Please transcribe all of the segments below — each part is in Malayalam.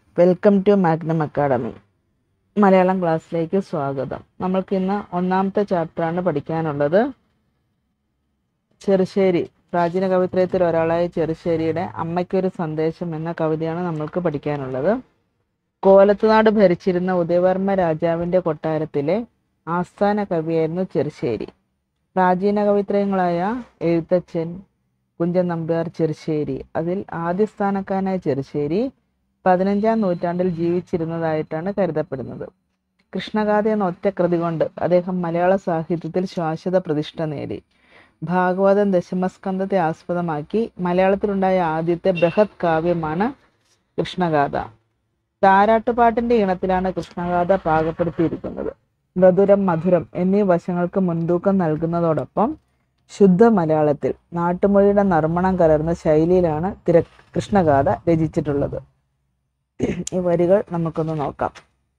welcome to Magnum academy Malayalam ക്ലാസ്സിലേക്ക് സ്വാഗതം നമ്മൾക്ക് ഇന്ന് ഒന്നാമത്തെ ചാപ്റ്ററാണ് പഠിക്കാനുള്ളത് ചെറുശ്ശേരി പ്രാചീന കവിത്രയത്തിൽ ഒരാളായ ചെറുശ്ശേരിയുടെ അമ്മയ്ക്കൊരു സന്ദേശം എന്ന കവിതയാണ് നമ്മൾക്ക് പഠിക്കാനുള്ളത് കോലത്തുനാട് ഭരിച്ചിരുന്ന ഉദയവർമ്മ രാജാവിൻ്റെ കൊട്ടാരത്തിലെ ആസ്ഥാന കവിയായിരുന്നു ചെറുശ്ശേരി പ്രാചീന കവിത്രയങ്ങളായ എഴുത്തച്ഛൻ കുഞ്ചൻ നമ്പ്യാർ ചെറുശ്ശേരി അതിൽ ആദ്യ സ്ഥാനക്കാരനായ ചെറുശ്ശേരി പതിനഞ്ചാം നൂറ്റാണ്ടിൽ ജീവിച്ചിരുന്നതായിട്ടാണ് കരുതപ്പെടുന്നത് കൃഷ്ണഗാഥ എന്ന ഒറ്റ കൃതി കൊണ്ട് അദ്ദേഹം മലയാള സാഹിത്യത്തിൽ ശാശ്വത പ്രതിഷ്ഠ നേടി ഭാഗവതം ദശമസ്കന്ധത്തെ ആസ്പദമാക്കി മലയാളത്തിലുണ്ടായ ആദ്യത്തെ ബൃഹത് കാവ്യമാണ് കൃഷ്ണഗാഥ താരാട്ടുപാട്ടിന്റെ ഇണത്തിലാണ് കൃഷ്ണഗാഥ പാകപ്പെടുത്തിയിരിക്കുന്നത് മധുരം മധുരം എന്നീ വശങ്ങൾക്ക് മുൻതൂക്കം നൽകുന്നതോടൊപ്പം ശുദ്ധ മലയാളത്തിൽ നാട്ടുമൊഴിയുടെ നർമ്മണം കലർന്ന ശൈലിയിലാണ് തിര കൃഷ്ണഗാഥ രചിച്ചിട്ടുള്ളത് ഈ വരികൾ നമുക്കൊന്ന് നോക്കാം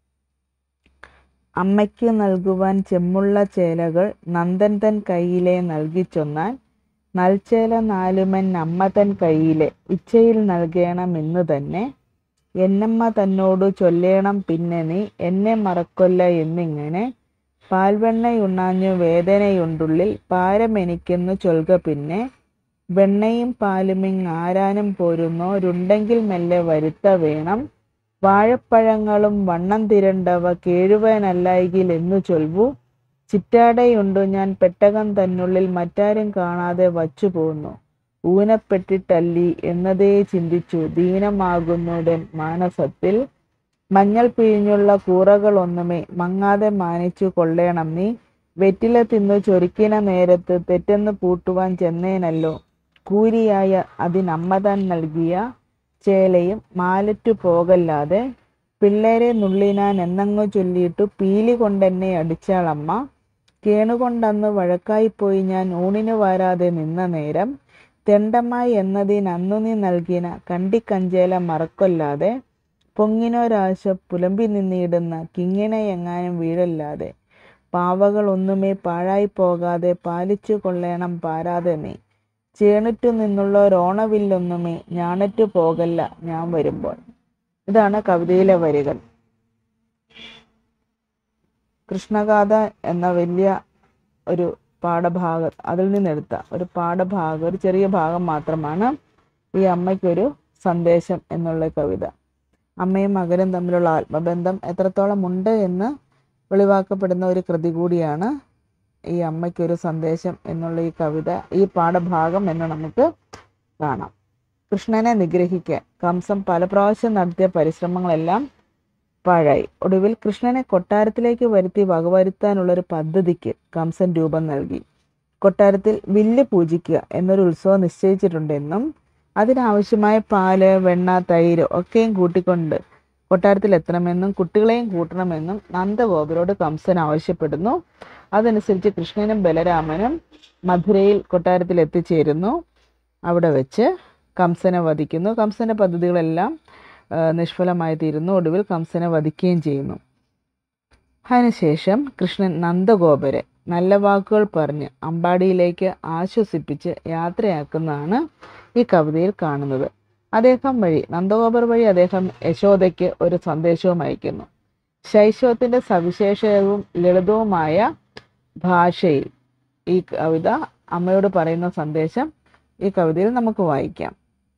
അമ്മയ്ക്ക് നൽകുവാൻ ചെമ്മുള്ള ചേലകൾ നന്ദൻ തൻ കയ്യിലെ നൽകിച്ചൊന്നാൽ നൽചേല നാലുമൻ അമ്മ തൻ കയ്യിലെ ഇച്ഛയിൽ നൽകേണം എന്ന് തന്നെ എന്നമ്മ തന്നോടു ചൊല്ലേണം പിന്നെ നീ എന്നെ മറക്കൊല്ല എന്നിങ്ങനെ പാൽവെണ്ണയുണ്ണാഞ്ഞു വേദനയുണ്ടുള്ളിൽ പാരമെനിക്കെന്നു ചൊൽക പിന്നെ വെണ്ണയും പാലുമിങ് ആരാനും പോരുന്നോരുണ്ടെങ്കിൽ മെല്ലെ വരുത്ത വേണം വാഴപ്പഴങ്ങളും വണ്ണം തിരണ്ടവ കേഴുവാനല്ലായെങ്കിൽ എന്നു ചൊൽവു ചിറ്റാടയുണ്ടു ഞാൻ പെട്ടകം തന്നുള്ളിൽ മറ്റാരും കാണാതെ വച്ചു പോന്നു ഊനപ്പെട്ടിട്ടല്ലി എന്നതേ ചിന്തിച്ചു ദീനമാകുന്നുടൻ മാനസത്തിൽ മഞ്ഞൾ പിഴിഞ്ഞുള്ള കൂറകളൊന്നുമേ മങ്ങാതെ മാനിച്ചു കൊള്ളേണം നീ വെറ്റില തിന്നു ചൊരുക്കിന നേരത്ത് തെറ്റെന്ന് പൂട്ടുവാൻ ചെന്നേനല്ലോ കൂരിയായ അതിനമ്മ താൻ നൽകിയ ചേലയും മാലറ്റു പോകല്ലാതെ പിള്ളേരെ നുള്ളിനാൻ എന്നങ്ങു ചൊല്ലിയിട്ടു പീലി കൊണ്ടെന്നെ അടിച്ചാളമ്മ കേണുകൊണ്ടന്ന് വഴക്കായിപ്പോയി ഞാൻ ഊണിനു വാരാതെ നിന്ന നേരം തെണ്ടമായി എന്നതിനന്നു നീ നൽകിന കണ്ടിക്കഞ്ചേല മറക്കൊല്ലാതെ പൊങ്ങിനൊരാശ പുലമ്പി നിന്നിടുന്ന കിങ്ങിണയെങ്ങാനും വീഴല്ലാതെ പാവകൾ ഒന്നുമേ പാഴായി പോകാതെ പാലിച്ചു കൊള്ളേണം പാരാതെ നീ ചേണിറ്റു നിന്നുള്ള ഒരോണവില്ലൊന്നുമേ ഞാണറ്റു പോകല്ല ഞാൻ വരുമ്പോൾ ഇതാണ് കവിതയിലെ വരികൾ കൃഷ്ണഗാഥ എന്ന വലിയ ഒരു പാഠഭാഗം അതിൽ നിന്നെടുത്ത ഒരു പാഠഭാഗം ഒരു ചെറിയ ഭാഗം മാത്രമാണ് ഈ അമ്മയ്ക്കൊരു സന്ദേശം എന്നുള്ള കവിത അമ്മയും മകനും തമ്മിലുള്ള ആത്മബന്ധം എത്രത്തോളം ഉണ്ട് എന്ന് വെളിവാക്കപ്പെടുന്ന ഒരു കൃതി കൂടിയാണ് ഈ അമ്മയ്ക്കൊരു സന്ദേശം എന്നുള്ള ഈ കവിത ഈ പാഠഭാഗം എന്ന് നമുക്ക് കാണാം കൃഷ്ണനെ നിഗ്രഹിക്കാൻ കംസം പല പ്രാവശ്യം നടത്തിയ പരിശ്രമങ്ങളെല്ലാം പാഴായി ഒടുവിൽ കൃഷ്ണനെ കൊട്ടാരത്തിലേക്ക് വരുത്തി വകവരുത്താനുള്ള ഒരു പദ്ധതിക്ക് കംസൻ രൂപം നൽകി കൊട്ടാരത്തിൽ വില്ല് പൂജിക്കുക എന്നൊരു ഉത്സവം നിശ്ചയിച്ചിട്ടുണ്ടെന്നും അതിനാവശ്യമായ പാല് വെണ്ണ തൈര് ഒക്കെയും കൂട്ടിക്കൊണ്ട് കൊട്ടാരത്തിൽ എത്തണമെന്നും കുട്ടികളെയും കൂട്ടണമെന്നും നന്ദഗോപരോട് കംസൻ ആവശ്യപ്പെടുന്നു അതനുസരിച്ച് കൃഷ്ണനും ബലരാമനും മധുരയിൽ കൊട്ടാരത്തിൽ എത്തിച്ചേരുന്നു അവിടെ വെച്ച് കംസനെ വധിക്കുന്നു കംസന്റെ പദ്ധതികളെല്ലാം നിഷ്ഫലമായി തീരുന്നു ഒടുവിൽ കംസനെ വധിക്കുകയും ചെയ്യുന്നു അതിനുശേഷം കൃഷ്ണൻ നന്ദഗോപരെ നല്ല വാക്കുകൾ പറഞ്ഞ് അമ്പാടിയിലേക്ക് ആശ്വസിപ്പിച്ച് യാത്രയാക്കുന്നതാണ് ഈ കവിതയിൽ കാണുന്നത് അദ്ദേഹം വഴി നന്ദഗോപർ വഴി അദ്ദേഹം യശോദയ്ക്ക് ഒരു സന്ദേശവും അയക്കുന്നു ശൈശവത്തിൻ്റെ സവിശേഷവും ലളിതവുമായ ഭാഷയിൽ ഈ കവിത അമ്മയോട് പറയുന്ന സന്ദേശം ഈ കവിതയിൽ നമുക്ക് വായിക്കാം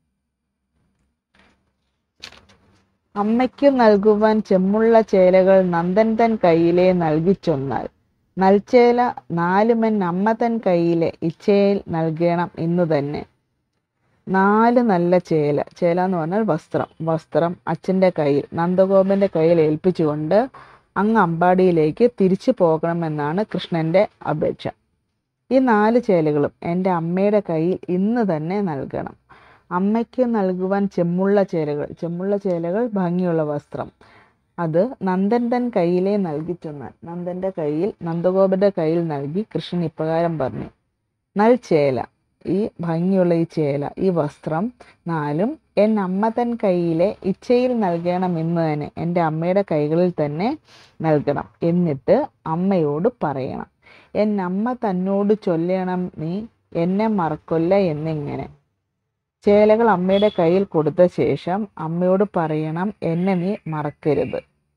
അമ്മയ്ക്ക് നൽകുവാൻ ചെമ്മുള്ള ചേലകൾ നന്ദൻ തൻ കയ്യിലെ നൽകിച്ചൊന്നാൽ നൽചേല നാലുമൻ അമ്മ തൻ കയ്യിലെ ഇച്ഛയിൽ നൽകണം ഇന്നു തന്നെ നാല് നല്ല ചേല ചേല എന്ന് പറഞ്ഞാൽ വസ്ത്രം വസ്ത്രം അച്ഛൻ്റെ കയ്യിൽ നന്ദഗോപൻ്റെ കയ്യിൽ ഏൽപ്പിച്ചുകൊണ്ട് അങ്ങ് അമ്പാടിയിലേക്ക് തിരിച്ചു പോകണമെന്നാണ് കൃഷ്ണൻ്റെ അപേക്ഷ ഈ നാല് ചേലകളും എൻ്റെ അമ്മയുടെ കയ്യിൽ ഇന്ന് തന്നെ നൽകണം അമ്മയ്ക്ക് നൽകുവാൻ ചെമ്മുള്ള ചേലകൾ ചെമ്മുള്ള ചേലകൾ ഭംഗിയുള്ള വസ്ത്രം അത് നന്ദൻ തൻ കയ്യിലെ നൽകിച്ചൊന്നാൽ നന്ദൻ്റെ കയ്യിൽ നന്ദഗോപന്റെ കയ്യിൽ നൽകി കൃഷ്ണൻ ഇപ്രകാരം പറഞ്ഞു നൽ ചേല ഈ ഭംഗിയുള്ള ഈ ചേല ഈ വസ്ത്രം നാലും എൻ അമ്മ തൻ കയ്യിലെ ഇച്ഛയിൽ നൽകണം എന്ന് തന്നെ എൻ്റെ അമ്മയുടെ കൈകളിൽ തന്നെ നൽകണം എന്നിട്ട് അമ്മയോട് പറയണം എൻ അമ്മ തന്നോട് ചൊല്ലണം നീ എന്നെ മറക്കൊല്ല എന്നിങ്ങനെ ചേലകൾ അമ്മയുടെ കയ്യിൽ കൊടുത്ത ശേഷം അമ്മയോട് പറയണം എന്നെ നീ മറക്കരുത്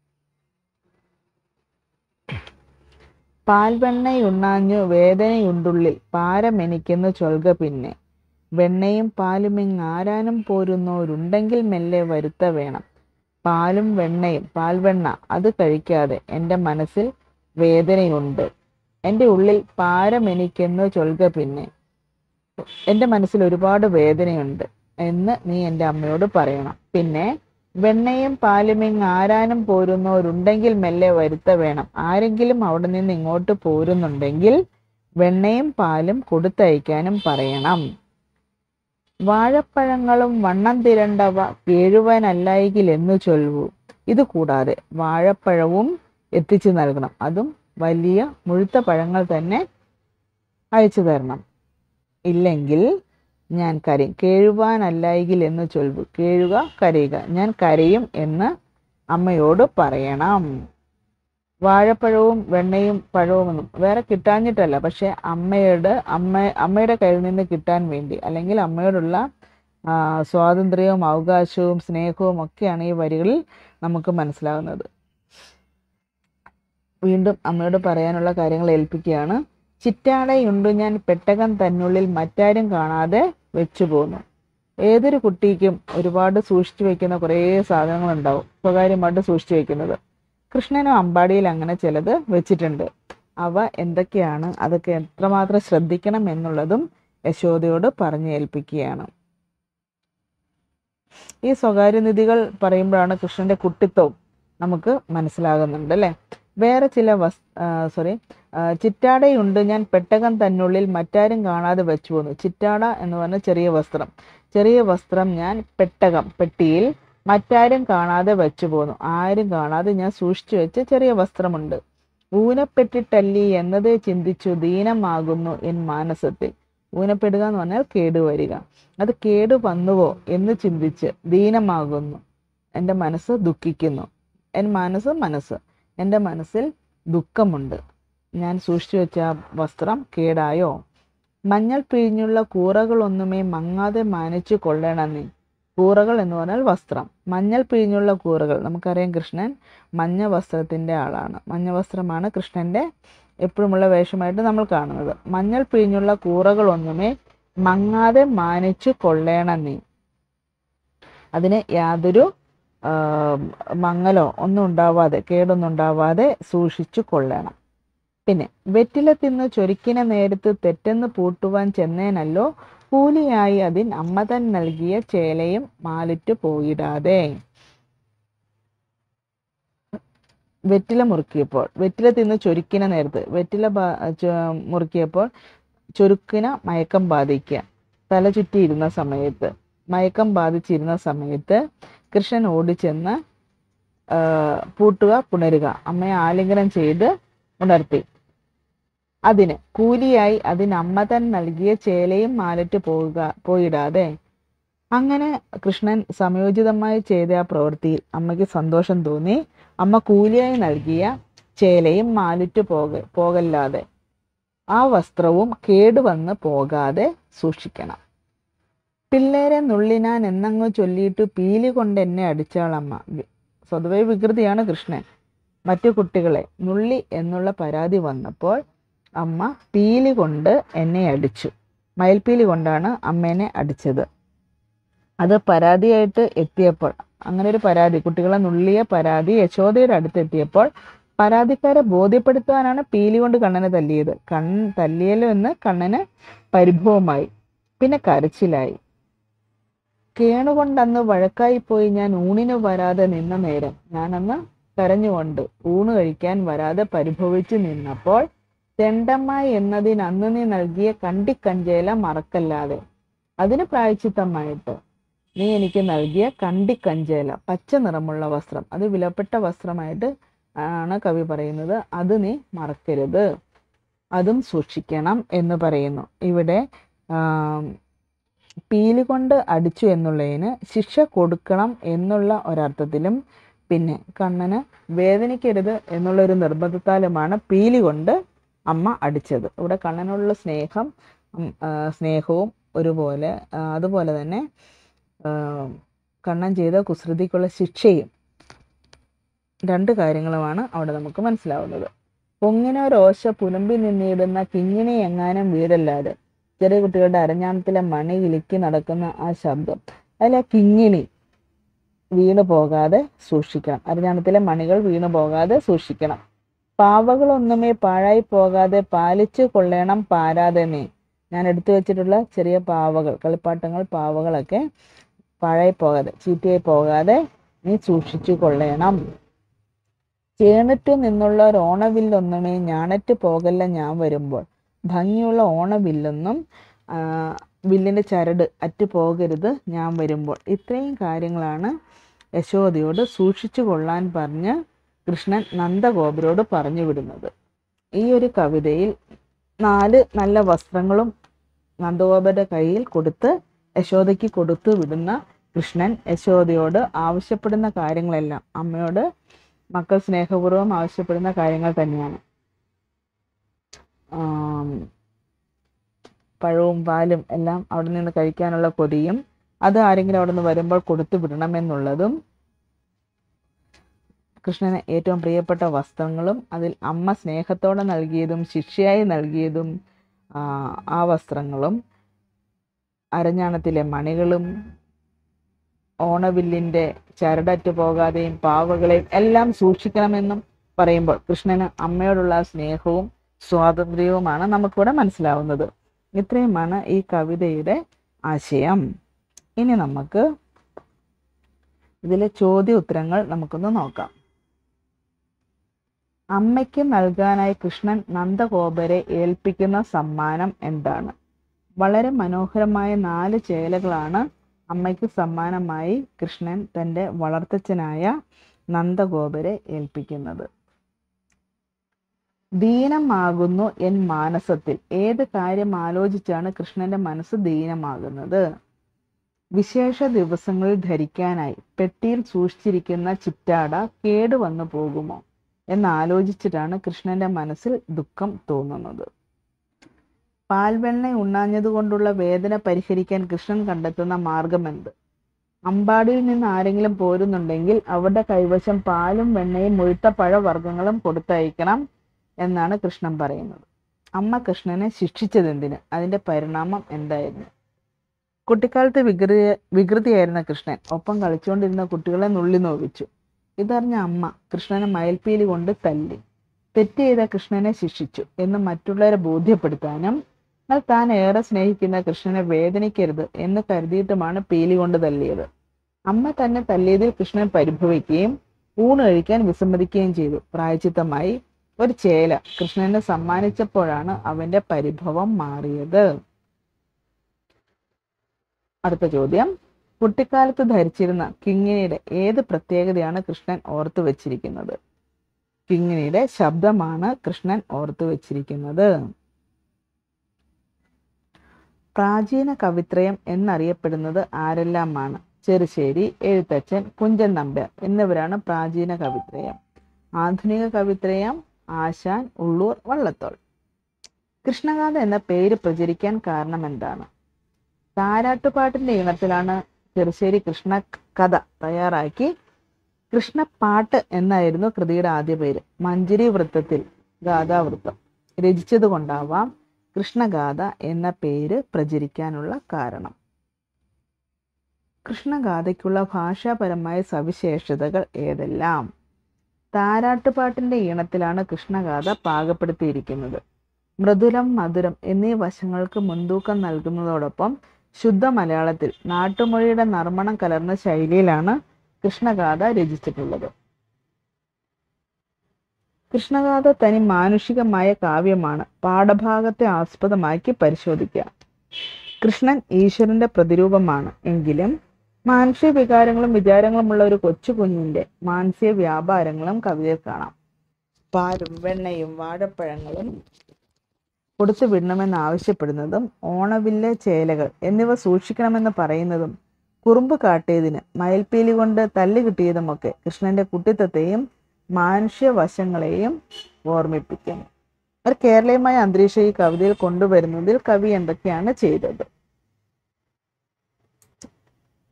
പാൽവെണ്ണയുണ്ണാഞ്ഞു വേദനയുണ്ടുള്ളിൽ പാരമെനിക്കെന്ന് ചൊൽക പിന്നെ വെണ്ണയും പാലും ഇങ്ങാരാനും പോരുന്നോരുണ്ടെങ്കിൽ മെല്ലെ വരുത്ത വേണം പാലും വെണ്ണയും പാൽവെണ്ണ അത് കഴിക്കാതെ എൻ്റെ മനസ്സിൽ വേദനയുണ്ട് എൻ്റെ ഉള്ളിൽ പാരമെനിക്കെന്ന് ചൊൽക പിന്നെ എൻ്റെ മനസ്സിൽ ഒരുപാട് വേദനയുണ്ട് എന്ന് നീ എൻ്റെ അമ്മയോട് പറയണം പിന്നെ വെണ്ണയും പാലും ഇങ്ങ് ആരാനും പോരുന്നവരുണ്ടെങ്കിൽ മെല്ലെ വരുത്ത വേണം ആരെങ്കിലും അവിടെ നിന്ന് ഇങ്ങോട്ട് പോരുന്നുണ്ടെങ്കിൽ വെണ്ണയും പാലും കൊടുത്തയക്കാനും പറയണം വാഴപ്പഴങ്ങളും വണ്ണം തിരണ്ടവ കേഴുവാനല്ലായെങ്കിൽ എന്ന് ചൊല്ലു ഇത് കൂടാതെ വാഴപ്പഴവും എത്തിച്ചു നൽകണം അതും വലിയ മുഴുത്ത പഴങ്ങൾ തന്നെ അയച്ചു തരണം ഇല്ലെങ്കിൽ ഞാൻ കരയും കേഴുവാനല്ലായെങ്കിൽ എന്ന് ചൊല്ലു കേഴുക കരയുക ഞാൻ കരയും എന്ന് അമ്മയോട് പറയണം വാഴപ്പഴവും വെണ്ണയും പഴവും ഒന്നും വേറെ കിട്ടാഞ്ഞിട്ടല്ല പക്ഷെ അമ്മയുടെ അമ്മ അമ്മയുടെ കയ്യിൽ നിന്ന് കിട്ടാൻ വേണ്ടി അല്ലെങ്കിൽ അമ്മയോടുള്ള ആ, സ്വാതന്ത്ര്യവും അവകാശവും സ്നേഹവും ഒക്കെയാണ് ഈ വരികളിൽ നമുക്ക് മനസ്സിലാകുന്നത് വീണ്ടും അമ്മയോട് പറയാനുള്ള കാര്യങ്ങൾ ഏൽപ്പിക്കുകയാണ് ചിറ്റാടയുണ്ടു ഞാൻ പെട്ടകം തന്നുള്ളിൽ മറ്റാരും കാണാതെ വെച്ചു പോന്നു ഏതൊരു കുട്ടിക്കും ഒരുപാട് സൂക്ഷിച്ചു വെക്കുന്ന കുറേ സാധനങ്ങളുണ്ടാവും സ്വകാര്യമായിട്ട് സൂക്ഷിച്ചു വെക്കുന്നത് കൃഷ്ണനും അമ്പാടിയിൽ അങ്ങനെ ചിലത് വെച്ചിട്ടുണ്ട് അവ എന്തൊക്കെയാണ് അതൊക്കെ എത്രമാത്രം ശ്രദ്ധിക്കണം എന്നുള്ളതും യശോദയോട് പറഞ്ഞു ഏൽപ്പിക്കുകയാണ് ഈ സ്വകാര്യ നിധികൾ പറയുമ്പോഴാണ് കൃഷ്ണന്റെ കുട്ടിത്വവും നമുക്ക് മനസ്സിലാകുന്നുണ്ട് അല്ലേ വേറെ ചില വസ് സോറി ചിറ്റാടയുണ്ട് ഞാൻ പെട്ടകം തന്നുള്ളിൽ മറ്റാരും കാണാതെ വെച്ചു പോന്നു ചിറ്റാട എന്ന് പറഞ്ഞ ചെറിയ വസ്ത്രം ചെറിയ വസ്ത്രം ഞാൻ പെട്ടകം പെട്ടിയിൽ മറ്റാരും കാണാതെ വെച്ചു പോന്നു ആരും കാണാതെ ഞാൻ സൂക്ഷിച്ചു വെച്ച ചെറിയ വസ്ത്രമുണ്ട് ഊനപ്പെട്ടിട്ടല്ലി എന്നത് ചിന്തിച്ചു ദീനമാകുന്നു എൻ മാനസത്തിൽ ഊനപ്പെടുക എന്ന് പറഞ്ഞാൽ കേടുവരിക അത് കേടു വന്നുവോ എന്ന് ചിന്തിച്ച് ദീനമാകുന്നു എൻ്റെ മനസ്സ് ദുഃഖിക്കുന്നു എൻ മനസ്സ് മനസ്സ് എൻ്റെ മനസ്സിൽ ദുഃഖമുണ്ട് ഞാൻ സൂക്ഷിച്ചു വെച്ച ആ വസ്ത്രം കേടായോ മഞ്ഞൾ പിഴിഞ്ഞുള്ള കൂറകളൊന്നുമേ മങ്ങാതെ മാനിച്ചു കൊള്ളണമെന്നേ കൂറകൾ എന്ന് പറഞ്ഞാൽ വസ്ത്രം മഞ്ഞൾ പിഴിഞ്ഞുള്ള കൂറകൾ നമുക്കറിയാം കൃഷ്ണൻ മഞ്ഞ വസ്ത്രത്തിൻ്റെ ആളാണ് മഞ്ഞ വസ്ത്രമാണ് കൃഷ്ണൻ്റെ എപ്പോഴുമുള്ള വേഷമായിട്ട് നമ്മൾ കാണുന്നത് മഞ്ഞൾ പിഴിഞ്ഞുള്ള കൂറകളൊന്നുമേ മങ്ങാതെ മാനിച്ചു കൊള്ളേണം നീ അതിന് യാതൊരു ആ, മങ്ങലോ ഒന്നും ഉണ്ടാവാതെ കേടൊന്നും ഉണ്ടാവാതെ സൂക്ഷിച്ചു കൊള്ളണം പിന്നെ വെറ്റില തിന്ന് ചൊരിക്കിന നേരത്ത് തെറ്റെന്ന് പൂട്ടുവാൻ ചെന്നേനല്ലോ കൂലിയായി അതിൻ അമ്മ തൻ നൽകിയ ചേലയും മാലിറ്റു പോയിടാതെ വെറ്റില മുറുക്കിയപ്പോൾ വെറ്റില തിന്ന് ചൊരുക്കിന നേരത്ത് വെറ്റില ബാ- ചൊ- മുറുക്കിയപ്പോൾ ചൊരുക്കിന മയക്കം ബാധിക്കുക തല ചുറ്റിയിരുന്ന സമയത്ത് മയക്കം ബാധിച്ചിരുന്ന സമയത്ത് കൃഷ്ണൻ ഓടിച്ചെന്ന് ആ, പൂട്ടുക പുണരുക അമ്മയെ ആലിംഗനം ചെയ്ത് ഉണർത്തി അതിന് കൂലിയായി അതിന് അമ്മ തൻ നൽകിയ ചേലയും മാലിട്ട് പോവുക പോയിടാതെ അങ്ങനെ കൃഷ്ണൻ സമയോചിതമായി ചെയ്ത ആ പ്രവൃത്തിയിൽ അമ്മയ്ക്ക് സന്തോഷം തോന്നി അമ്മ കൂലിയായി നൽകിയ ചേലയും മാലിട്ട് പോക പോകല്ലാതെ ആ വസ്ത്രവും കേടുവന്ന് പോകാതെ സൂക്ഷിക്കണം പിള്ളേരെ നുള്ളിനാൻ എന്നങ്ങ് ചൊല്ലിയിട്ട് പീലി കൊണ്ട് എന്നെ അടിച്ചാളമ്മ വി- സ്വതവേ വികൃതിയാണ് കൃഷ്ണൻ മറ്റു കുട്ടികളെ നുള്ളി എന്നുള്ള പരാതി വന്നപ്പോൾ അമ്മ പീലി കൊണ്ട് എന്നെ അടിച്ചു മയിൽപ്പീലി കൊണ്ടാണ് അമ്മേനെ അടിച്ചത് അത് പരാതിയായിട്ട് എത്തിയപ്പോൾ അങ്ങനെ ഒരു പരാതി കുട്ടികളെ നുള്ളിയ പരാതി യശോദയുടെ അടുത്ത് എത്തിയപ്പോൾ പരാതിക്കാരെ ബോധ്യപ്പെടുത്താനാണ് പീലി കൊണ്ട് കണ്ണനെ തല്ലിയത് കൺ തല്ലിയല്ലോ എന്ന് കണ്ണന് പരിഭവമായി പിന്നെ കരച്ചിലായി കേണുകൊണ്ടന്ന് വഴക്കായി പോയി ഞാൻ ഊണിന് വരാതെ നിന്ന നേരം ഞാനന്ന് കരഞ്ഞുകൊണ്ട് ഊണ് കഴിക്കാൻ വരാതെ പരിഭവിച്ചു നിന്നപ്പോൾ തെണ്ടമ്മായി എന്നതിന് അന്ന് നീ നൽകിയ കണ്ടിക്കഞ്ചേല മറക്കല്ലാതെ അതിന് പ്രായച്ചിത്തമായിട്ട് നീ എനിക്ക് നൽകിയ കണ്ടിക്കഞ്ചേല പച്ച നിറമുള്ള വസ്ത്രം അത് വിലപ്പെട്ട വസ്ത്രമായിട്ട് ആണ് കവി പറയുന്നത് അത് നീ മറക്കരുത് അതും സൂക്ഷിക്കണം എന്ന് പറയുന്നു ഇവിടെ ആം, പീലി കൊണ്ട് അടിച്ചു എന്നുള്ളതിന് ശിക്ഷ കൊടുക്കണം എന്നുള്ള ഒരർത്ഥത്തിലും പിന്നെ കണ്ണന് വേദനിക്കരുത് എന്നുള്ള ഒരു നിർബന്ധത്താലുമാണ് പീലി കൊണ്ട് അമ്മ അടിച്ചത് ഇവിടെ കണ്ണനുള്ള സ്നേഹം ഉം, ആ, സ്നേഹവും ഒരുപോലെ ആ, അതുപോലെ തന്നെ ആ, കണ്ണൻ ചെയ്ത കുസൃതിക്കുള്ള ശിക്ഷയും രണ്ട് കാര്യങ്ങളുമാണ് അവിടെ നമുക്ക് മനസ്സിലാവുന്നത് പൊങ്ങിനോ രോശ പുലമ്പി നിന്നിടുന്ന കിങ്ങിണി എങ്ങാനും വീടല്ലാതെ ചെറിയ കുട്ടികളുടെ അരഞ്ഞാണത്തിലെ മണി കിലുക്കി നടക്കുന്ന ആ ശബ്ദം അതിൽ ആ കിങ്ങിണി വീണു പോകാതെ സൂക്ഷിക്കണം അരഞ്ഞാണത്തിലെ മണികൾ വീണു പോകാതെ സൂക്ഷിക്കണം പാവകളൊന്നുമേ പാഴായി പോകാതെ പാലിച്ചു കൊള്ളണം പാരാതെ നീ ഞാൻ എടുത്തു വെച്ചിട്ടുള്ള ചെറിയ പാവകൾ കളിപ്പാട്ടങ്ങൾ പാവകളൊക്കെ പാഴായി പോകാതെ ചീത്തയായി പോകാതെ നീ സൂക്ഷിച്ചു കൊള്ളണം ചേണിട്ടു നിന്നുള്ള ഒരു ഓണവില്ലൊന്നുമേ ഞാണറ്റ് പോകല്ല ഞാൻ വരുമ്പോൾ ഭംഗിയുള്ള ഓണവില്ലൊന്നും ആ, വില്ലിൻ്റെ ചരട് അറ്റു പോകരുത് ഞാൻ വരുമ്പോൾ ഇത്രയും കാര്യങ്ങളാണ് യശോദയോട് സൂക്ഷിച്ചു കൊള്ളാൻ പറഞ്ഞ് കൃഷ്ണൻ നന്ദഗോപരോട് പറഞ്ഞു വിടുന്നത് ഈ ഒരു കവിതയിൽ നാല് നല്ല വസ്ത്രങ്ങളും നന്ദഗോപരുടെ കയ്യിൽ കൊടുത്ത് യശോദയ്ക്ക് കൊടുത്തു വിടുന്ന കൃഷ്ണൻ യശോദയോട് ആവശ്യപ്പെടുന്ന കാര്യങ്ങളെല്ലാം അമ്മയോട് മക്കൾ സ്നേഹപൂർവ്വം ആവശ്യപ്പെടുന്ന കാര്യങ്ങൾ തന്നെയാണ് ആം, പഴവും പാലും എല്ലാം അവിടെ നിന്ന് കഴിക്കാനുള്ള കൊതിയും അത് ആരെങ്കിലും അവിടെ നിന്ന് വരുമ്പോൾ കൊടുത്തു വിടണമെന്നുള്ളതും കൃഷ്ണന് ഏറ്റവും പ്രിയപ്പെട്ട വസ്ത്രങ്ങളും അതിൽ അമ്മ സ്നേഹത്തോടെ നൽകിയതും ശിക്ഷയായി നൽകിയതും ആ, ആ വസ്ത്രങ്ങളും അരഞ്ഞാണത്തിലെ മണികളും ഓണവില്ലിൻ്റെ ചരടറ്റ് പോകാതെയും പാവകളെയും എല്ലാം സൂക്ഷിക്കണമെന്നും പറയുമ്പോൾ കൃഷ്ണന് അമ്മയോടുള്ള ആ സ്നേഹവും സ്വാതന്ത്ര്യവുമാണ് നമുക്കിവിടെ മനസ്സിലാവുന്നത് ഇത്രയുമാണ് ഈ കവിതയുടെ ആശയം ഇനി നമുക്ക് ഇതിലെ ചോദ്യ ഉത്തരങ്ങൾ നമുക്കൊന്ന് നോക്കാം അമ്മയ്ക്ക് നൽകാനായി കൃഷ്ണൻ നന്ദഗോപരെ ഏൽപ്പിക്കുന്ന സമ്മാനം എന്താണ് വളരെ മനോഹരമായ നാല് ചേലകളാണ് അമ്മയ്ക്ക് സമ്മാനമായി കൃഷ്ണൻ തൻ്റെ വളർത്തച്ഛനായ നന്ദഗോപരെ ഏൽപ്പിക്കുന്നത് ദീനമാകുന്നു എൻ മാനസത്തിൽ ഏത് കാര്യം ആലോചിച്ചാണ് കൃഷ്ണന്റെ മനസ്സ് ദീനമാകുന്നത് വിശേഷ ദിവസങ്ങളിൽ ധരിക്കാനായി പെട്ടിയിൽ സൂക്ഷിച്ചിരിക്കുന്ന ചിറ്റാട കേടുവന്നു പോകുമോ എന്നാലോചിച്ചിട്ടാണ് കൃഷ്ണന്റെ മനസ്സിൽ ദുഃഖം തോന്നുന്നത് പാൽവെണ്ണ ഉണ്ണാഞ്ഞതുകൊണ്ടുള്ള വേദന പരിഹരിക്കാൻ കൃഷ്ണൻ കണ്ടെത്തുന്ന മാർഗമെന്ത് അമ്പാടിയിൽ നിന്ന് ആരെങ്കിലും പോരുന്നുണ്ടെങ്കിൽ അവരുടെ കൈവശം പാലും വെണ്ണയും മുഴുത്ത പഴവർഗ്ഗങ്ങളും കൊടുത്തയക്കണം എന്നാണ് കൃഷ്ണൻ പറയുന്നത് അമ്മ കൃഷ്ണനെ ശിക്ഷിച്ചതെന്തിന് അതിന്റെ പരിണാമം എന്തായിരുന്നു കുട്ടിക്കാലത്ത് വികൃതി വികൃതിയായിരുന്ന കൃഷ്ണൻ ഒപ്പം കളിച്ചുകൊണ്ടിരുന്ന കുട്ടികളെ നുള്ളി നോവിച്ചു ഇതറിഞ്ഞ അമ്മ കൃഷ്ണനെ മയിൽപ്പീലി കൊണ്ട് തല്ലി തെറ്റ് ചെയ്ത കൃഷ്ണനെ ശിക്ഷിച്ചു എന്ന് മറ്റുള്ളവരെ ബോധ്യപ്പെടുത്താനും എന്നാൽ താൻ ഏറെ സ്നേഹിക്കുന്ന കൃഷ്ണനെ വേദനിക്കരുത് എന്ന് കരുതിയിട്ടുമാണ് പീലി കൊണ്ട് തല്ലിയത് അമ്മ തന്നെ തല്ലിയതിൽ കൃഷ്ണൻ പരിഭവിക്കുകയും ഊണ് കഴിക്കാൻ വിസമ്മതിക്കുകയും ചെയ്തു പ്രായച്ചിത്തമായി ഒരു ചേല കൃഷ്ണന് സമ്മാനിച്ചപ്പോഴാണ് അവന്റെ പരിഭവം മാറിയത് അടുത്ത ചോദ്യം കുട്ടിക്കാലത്ത് ധരിച്ചിരുന്ന കിങ്ങിണിയുടെ ഏത് പ്രത്യേകതയാണ് കൃഷ്ണൻ ഓർത്തു വച്ചിരിക്കുന്നത് കിങ്ങിണിയുടെ ശബ്ദമാണ് കൃഷ്ണൻ ഓർത്തു വച്ചിരിക്കുന്നത് പ്രാചീന കവിത്രയം എന്നറിയപ്പെടുന്നത് ആരെല്ലാമാണ് ചെറുശ്ശേരി എഴുത്തച്ഛൻ കുഞ്ചൻ നമ്പ്യാർ എന്നിവരാണ് പ്രാചീന കവിത്രയം ആധുനിക കവിത്രയം ആശാൻ ഉള്ളൂർ വള്ളത്തോൾ കൃഷ്ണഗാഥ എന്ന പേര് പ്രചരിക്കാൻ കാരണം എന്താണ് താരാട്ടുപാട്ടിന്റെ ഈണത്തിലാണ് ചെറുശ്ശേരി കൃഷ്ണ കഥ തയ്യാറാക്കി കൃഷ്ണപ്പാട്ട് എന്നായിരുന്നു കൃതിയുടെ ആദ്യ പേര് മഞ്ജരി വൃത്തത്തിൽ ഗാഥാവൃത്തം രചിച്ചത് കൊണ്ടാവാം കൃഷ്ണഗാഥ എന്ന പേര് പ്രചരിക്കാനുള്ള കാരണം കൃഷ്ണഗാഥയ്ക്കുള്ള ഭാഷാപരമായ സവിശേഷതകൾ ഏതെല്ലാം താരാട്ടുപാട്ടിന്റെ ഈണത്തിലാണ് കൃഷ്ണഗാഥ പാകപ്പെടുത്തിയിരിക്കുന്നത് മൃദുലം മധുരം എന്നീ വശങ്ങൾക്ക് മുൻതൂക്കം നൽകുന്നതോടൊപ്പം ശുദ്ധ മലയാളത്തിൽ നാട്ടുമൊഴിയുടെ നർമ്മണം കലർന്ന ശൈലിയിലാണ് കൃഷ്ണഗാഥ രചിച്ചിട്ടുള്ളത് കൃഷ്ണഗാഥ തനി മാനുഷികമായ കാവ്യമാണ് പാഠഭാഗത്തെ ആസ്പദമാക്കി പരിശോധിക്കാം കൃഷ്ണൻ ഈശ്വരന്റെ പ്രതിരൂപമാണ് എങ്കിലും മാനുഷിക വികാരങ്ങളും വിചാരങ്ങളുമുള്ള ഒരു കൊച്ചു കുഞ്ഞിന്റെ മാനസിക വ്യാപാരങ്ങളും കവിതയിൽ കാണാം പാലും വെണ്ണയും വാഴപ്പഴങ്ങളും കൊടുത്തു വിടണമെന്ന് ആവശ്യപ്പെടുന്നതും ഓണവില്ല് ചേലകൾ എന്നിവ സൂക്ഷിക്കണമെന്ന് പറയുന്നതും കുറുമ്പ് കാട്ടിയതിന് മയിൽപ്പീലി കൊണ്ട് തല്ല് കിട്ടിയതുമൊക്കെ കൃഷ്ണന്റെ കുട്ടിത്തത്തെയും മാനുഷ്യ വശങ്ങളെയും ഓർമ്മിപ്പിക്കുന്നു ഒരു കേരളീയമായ അന്തരീക്ഷം ഈ കവിതയിൽ കൊണ്ടുവരുന്നതിൽ കവി എന്തൊക്കെയാണ് ചെയ്തത്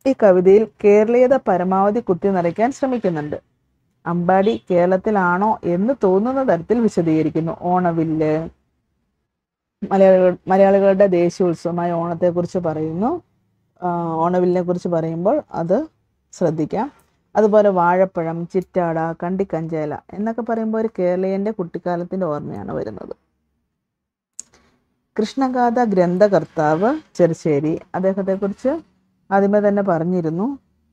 ഈ കവിതയിൽ കേരളീയത പരമാവധി കുത്തി നിറയ്ക്കാൻ ശ്രമിക്കുന്നുണ്ട് അമ്പാടി കേരളത്തിലാണോ എന്ന് തോന്നുന്ന തരത്തിൽ വിശദീകരിക്കുന്നു ഓണവില്ല് മലയാളികൾ മലയാളികളുടെ ദേശീയോത്സവമായ ഓണത്തെക്കുറിച്ച് പറയുന്നു ആ, ഓണവില്ലിനെ കുറിച്ച് പറയുമ്പോൾ അത് ശ്രദ്ധിക്കാം അതുപോലെ വാഴപ്പഴം ചിറ്റാട കണ്ടിക്കഞ്ചേല എന്നൊക്കെ പറയുമ്പോൾ ഒരു കേരളീയൻ്റെ കുട്ടിക്കാലത്തിൻ്റെ ഓർമ്മയാണ് വരുന്നത് കൃഷ്ണഗാഥ ഗ്രന്ഥകർത്താവ് ചെറുശ്ശേരി അദ്ദേഹത്തെക്കുറിച്ച് ആദ്യമേ തന്നെ പറഞ്ഞിരുന്നു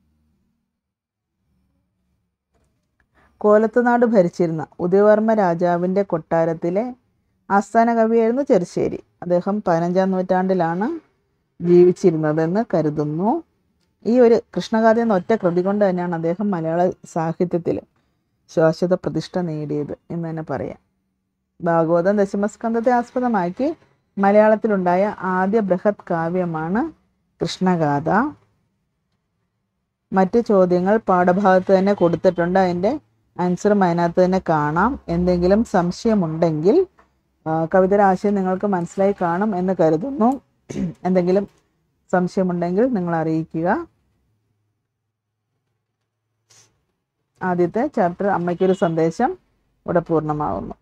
കോലത്തുനാട് ഭരിച്ചിരുന്ന ഉദയവർമ്മ രാജാവിൻ്റെ കൊട്ടാരത്തിലെ ആസ്ഥാന കവിയായിരുന്നു ചെറുശ്ശേരി അദ്ദേഹം പതിനഞ്ചാം നൂറ്റാണ്ടിലാണ് ജീവിച്ചിരുന്നതെന്ന് കരുതുന്നു ഈ ഒരു കൃഷ്ണഗാഥ എന്ന ഒറ്റ കൃതി കൊണ്ട് തന്നെയാണ് അദ്ദേഹം മലയാള സാഹിത്യത്തിൽ ശാശ്വത പ്രതിഷ്ഠ നേടിയത് എന്ന് തന്നെ പറയാം ഭാഗവതം ദശമസ്കന്ധത്തെ ആസ്പദമാക്കി മലയാളത്തിലുണ്ടായ ആദ്യ ബൃഹത് കാവ്യമാണ് കൃഷ്ണഗാഥ മറ്റ് ചോദ്യങ്ങൾ പാഠഭാഗത്ത് തന്നെ കൊടുത്തിട്ടുണ്ട് അതിൻ്റെ ആൻസറും അതിനകത്ത് തന്നെ കാണാം എന്തെങ്കിലും സംശയമുണ്ടെങ്കിൽ ആ, കവിതയുടെ ആശയം നിങ്ങൾക്ക് മനസ്സിലായി കാണും എന്ന് കരുതുന്നു എന്തെങ്കിലും സംശയമുണ്ടെങ്കിൽ നിങ്ങൾ അറിയിക്കുക ആദ്യത്തെ ചാപ്റ്റർ അമ്മയ്ക്കൊരു സന്ദേശം ഇവിടെ പൂർണ്ണമാകുന്നു